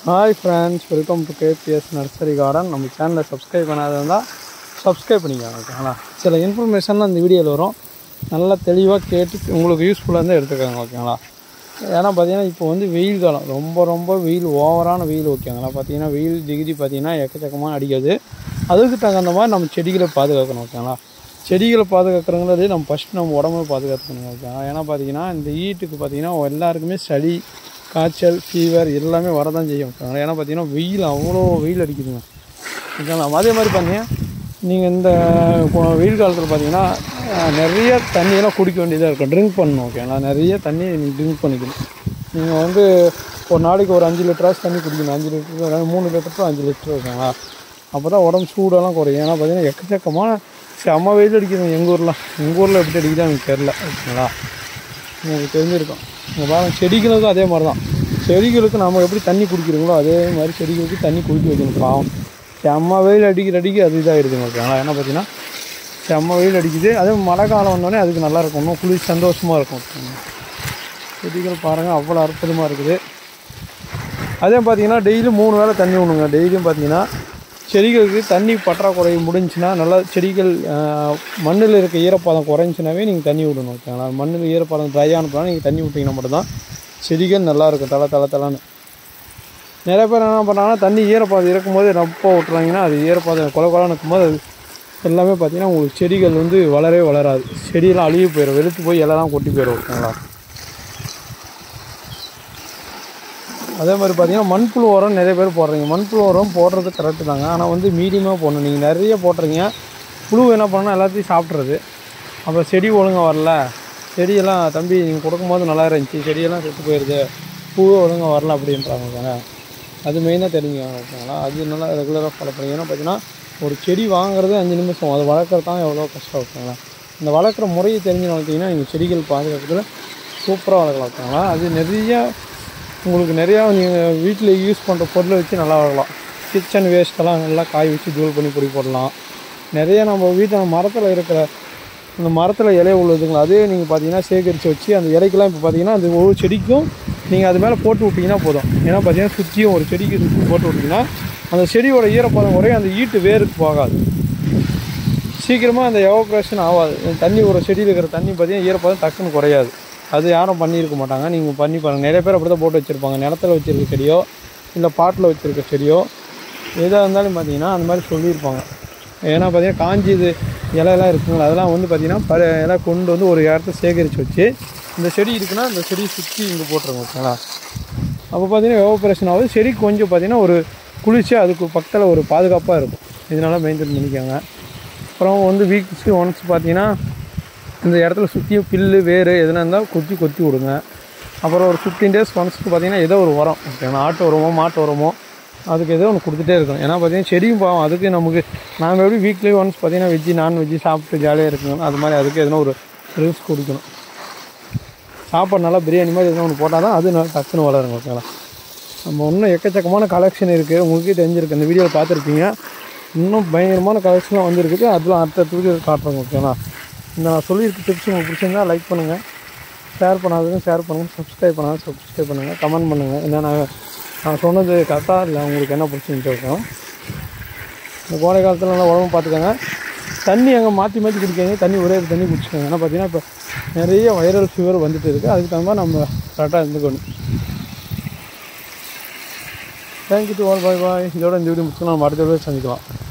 Hi friends welcome to KPS nursery garden நம்ம சேனலை subscribe பண்ணாதவங்க சப்ஸ்கிரைப் பண்ணிக்கோங்க ஓகேங்களா சில இன்ஃபர்மேஷன்லாம் இந்த வீடியோவில் வரும் நல்லா தெளிவாக கேட்டு உங்களுக்கு யூஸ்ஃபுல்லாக இருந்தால் எடுத்துக்கோங்க ஓகேங்களா ஏன்னா பார்த்தீங்கன்னா இப்போ வந்து வெயில் காலம் ரொம்ப ரொம்ப வெயில் ஓவரான வெயில் ஓகேங்களா பார்த்தீங்கன்னா வெயில் டிகிரி பார்த்தீங்கன்னா எக்கச்சக்கமாக அடிக்காது அதுக்கு தகுந்த மாதிரி நம்ம செடிகளை பாதுகாக்கணும் ஓகேங்களா செடிகளை பாதுகாக்கிறங்கிறது நம்ம ஃபஸ்ட் நம்ம உடம்பை பாதுகாத்துக்கணும் ஓகேங்களா ஏன்னா பார்த்தீங்கன்னா இந்த ஹீட்டுக்கு பார்த்தீங்கன்னா எல்லாருக்குமே சளி காய்ச்சல் ஃபீவர் எல்லாமே வரதான் செய்யும் ஓகேங்களா ஏன்னா பார்த்தீங்கன்னா வெயில் அவ்வளோ வெயில் அடிக்குதுங்க ஓகேங்களா அதே மாதிரி பார்த்தீங்கன்னா நீங்கள் இந்த இப்போ வெயில் காலத்தில் பார்த்தீங்கன்னா அஹ், நிறைய தண்ணியெல்லாம் குடிக்க வேண்டியதாக இருக்கும் ட்ரிங்க் பண்ணணும் ஓகேங்களா நிறைய தண்ணி நீங்கள் ட்ரிங்க் பண்ணிக்கணும் நீங்கள் வந்து ஒரு நாளைக்கு ஒரு அஞ்சு லிட்டராஸ் தண்ணி குடிக்கணும் அஞ்சு லிட்டர் மூணு லிட்டர் to அஞ்சு லிட்டர் ஓகேங்களா அப்போ தான் உடம்பு சூடெல்லாம் குறையும் ஏன்னா பார்த்தீங்கன்னா எக்கச்சக்கமான செம்ம வெயில் அடிக்குது எங்கள் ஊரில் எங்கள் ஊரில் எப்படி அடிக்குது எனக்கு தெரில ஓகேங்களா உங்களுக்கு தெரிஞ்சிருக்கும் இங்கே பாருங்க செடிகளுக்கும் அதே மாதிரி தான் செடிகளுக்கு நம்ம எப்படி தண்ணி குடிக்கிறோங்களோ அதே மாதிரி செடிகளுக்கு தண்ணி குடிக்க வைக்கணும் பாவம் செம்ம வெயில் அடிக்கிற அடிக்கு அது இதாகிடுதுங்க ஓகேங்களா என்ன பார்த்தீங்கன்னா செம்ம வெயில் அடிக்குது அதே மழை காலம் வந்தோடனே அதுக்கு நல்லா இருக்கும் இன்னும் குளிர் சந்தோஷமாக இருக்கும் ஓகேங்களா. செடிகள் பாருங்கள் அவ்வளோ அற்புதமாக இருக்குது அதே பார்த்தீங்கன்னா டெய்லி மூணு வேளை தண்ணி விடணுங்க டெய்லியும் பார்த்தீங்கன்னா செடிகளுக்கு தண்ணி பற்றாக்குறை முடிஞ்சுன்னா நல்லா செடிகள் மண்ணில் இருக்க ஈரப்பதம் குறைஞ்சினாவே நீங்கள் தண்ணி விடணும் ஓகேங்களா மண்ணில் ஈரப்பதம் ட்ரை ஆனப்போ நீங்கள் தண்ணி விட்டிங்கன்னா மட்டும்தான் செடிகள் நல்லா இருக்கும் தலை தலை தலைன்னு நிறைய பேர் என்ன பண்ணுறாங்கன்னா தண்ணி ஈரப்பதம் இருக்கும்போது ரப்பா விட்டுறாங்கன்னா அது ஈரப்பதம் கொல கொலன்னு இருக்கும்போது அது எல்லாமே பார்த்தீங்கன்னா உங்களுக்கு செடிகள் வந்து வளரவே வளராது செடியெல்லாம் அழுகி போயிடும் வெளுத்து போய் இலைலாம் கொட்டி போயிடும் ஓகேங்களா அதே மாதிரி பார்த்தீங்கன்னா மண்புழு உரம் நிறைய பேர் போடுறீங்க மண்புழு உரம் போடுறது கரெக்டு தாங்க ஆனால் வந்து மீடியமாக போடணும் நீங்கள் நிறைய போடுறீங்க புழு என்ன பண்ணணும் எல்லாத்தையும் சாப்பிட்றது அப்போ செடி ஒழுங்காக வரல செடியெல்லாம் தம்பி நீங்கள் கொடுக்கும்போது நல்லா இருந்துச்சு செடியெல்லாம் செத்து போயிடுது பூ ஒழுங்காக வரல அப்படின்றாங்க ஓகேங்க அது மெயினாக தெரிஞ்சுக்கோங்க ஓகேங்களா அது நல்லா ரெகுலராக ஃபாலோ பண்ணுங்க ஏன்னா பார்த்தீங்கன்னா ஒரு செடி வாங்குறது அஞ்சு நிமிஷம் அது வளர்க்குறது தான் எவ்வளோ கஷ்டம் ஓகேங்களா இந்த வளர்க்குற முறையை தெரிஞ்சு வளர்த்தீங்கன்னா நீங்கள் செடிகள் பாதுகாக்கிறதுல சூப்பராக வளர்க்கலாம் ஓகேங்களா அது நிறைய உங்களுக்கு நிறையா நீங்கள் வீட்டில் யூஸ் பண்ணுற பொருளை வச்சு நல்லா வளர்க்கலாம் கிச்சன் வேஸ்ட்டெல்லாம் நல்லா காய வச்சு தூள் பண்ணி பொடி போடலாம் நிறைய நம்ம வீட்டில் மரத்தில் இருக்கிற அந்த மரத்தில் இலை உள்ளதுங்களா அதே நீங்கள் பார்த்தீங்கன்னா சேகரித்து வச்சு அந்த இலைக்கெல்லாம் இப்போ பார்த்தீங்கன்னா அந்த ஒவ்வொரு செடிக்கும் நீங்கள் அது மேலே போட்டு விட்டிங்கன்னா போதும் ஏன்னா பார்த்தீங்கன்னா சுற்றியும் ஒரு செடிக்கு சுற்றி போட்டு விட்டிங்கன்னா அந்த செடியோட ஈரப்பதம் குறையும் அந்த ஈட்டு வேருக்கு போகாது சீக்கிரமாக அந்த எவாப்ரேஷன் ஆகாது தண்ணி ஒரு செடியில் இருக்கிற தண்ணி பார்த்தீங்கன்னா ஈரப்பதம் டக்குன்னு குறையாது அது யாரும் பண்ணியிருக்க மாட்டாங்க நீங்கள் பண்ணி பாருங்கள் நிறைய பேர் அப்படி தான் போட்டு வச்சுருப்பாங்க நிலத்துல வச்சுருக்க செடியோ இல்லை பாட்டில் வச்சுருக்க செடியோ எதாக இருந்தாலும் பார்த்தீங்கன்னா அந்த மாதிரி சொல்லியிருப்பாங்க ஏன்னா பார்த்தீங்கன்னா காஞ்சி இது இலையெல்லாம் இருக்குங்களா அதெல்லாம் வந்து பார்த்தீங்கன்னா ப இலை கொண்டு வந்து ஒரு இடத்த சேகரித்து வச்சு இந்த செடி இருக்குன்னா இந்த செடியை சுற்றி இங்கே போட்டுருங்க ஓகேங்களா அப்போ பார்த்தீங்கன்னா எவாபரேஷன் ஆகுது செடி கொஞ்சம் பார்த்தீங்கன்னா ஒரு குளிர்ச்சி அதுக்கு பக்கத்தில் ஒரு பாதுகாப்பாக இருக்கும் இதனால மெயின்டைன் பண்ணிக்கோங்க அப்புறம் வந்து வீக்ஸ்க்கு ஒன்ஸ் பார்த்தீங்கன்னா இந்த இடத்துல சுற்றியும் பில்லு வேறு எதுனா இருந்தால் கொத்தி கொத்தி விடுங்க அப்புறம் ஒரு ஃபிஃப்டீன் டேஸ் ஒன்ஸ்க்கு பார்த்தீங்கன்னா ஏதோ ஒரு உரம் ஓகேங்களா ஆட்டு உரமோ மாட்டு உரமோ அதுக்கு ஏதோ ஒன்று கொடுத்துட்டே இருக்கணும் ஏன்னா பார்த்தீங்கன்னா செடியும் பாவம் அதுக்கு நமக்கு நாங்கள் எப்படி வீக்லி ஒன்ஸ் பார்த்தீங்கன்னா வெஜ்ஜி நான்வெஜ்ஜி சாப்பிட்டு ஜாலியாக இருக்கணும் அது மாதிரி அதுக்கு எதனா ஒரு ரிஸ்க் கொடுக்கணும் சாப்பாடு நல்லா பிரியாணி மாதிரி எதனா ஒன்று போட்டால் தான் அது நல்லா டக்குன்னு வளருங்க ஓகேங்களா நம்ம இன்னும் எக்கச்சக்கமான கலெக்ஷன் இருக்குது உங்களுக்கே தெரிஞ்சிருக்கு இந்த வீடியோவில் பார்த்துருப்பீங்க இன்னும் பயங்கரமான கலெக்ஷன்லாம் வந்திருக்குது அதெல்லாம் அடுத்த வீடியோ காட்டுறோங்க ஓகேங்களா இந்த நான் சொல்லியிருக்க டிப்ஸ் உங்களுக்கு பிடிச்சிருந்தா லைக் பண்ணுங்கள் ஷேர் பண்ணாதவங்க ஷேர் பண்ணுங்கள் சப்ஸ்கிரைப் பண்ணாத சப்ஸ்கிரைப் பண்ணுங்கள் கமெண்ட் பண்ணுங்கள் என்ன நான் நான் சொன்னது கரெக்டாக இல்லை உங்களுக்கு என்ன பிடிச்சிருந்து இருக்கும் இந்த கோடை காலத்தில் நல்லா உடம்பு பார்த்துக்கோங்க தண்ணி அங்கே மாற்றி மாற்றி குடிக்காங்க தண்ணி ஒரே ஒரு தண்ணி குடிச்சுக்கோங்க ஏன்னா பார்த்தீங்கன்னா இப்போ நிறைய வைரல் ஃபீவர் வந்துட்டு இருக்குது அதுக்கு தகுந்த மாதிரி நம்ம கரெக்டாக இருந்துக்கணும் thank you to all bye bye இதோட இந்த வீடியோ முடிச்சு நம்ம அடுத்த வீடியோ சந்திக்கலாம்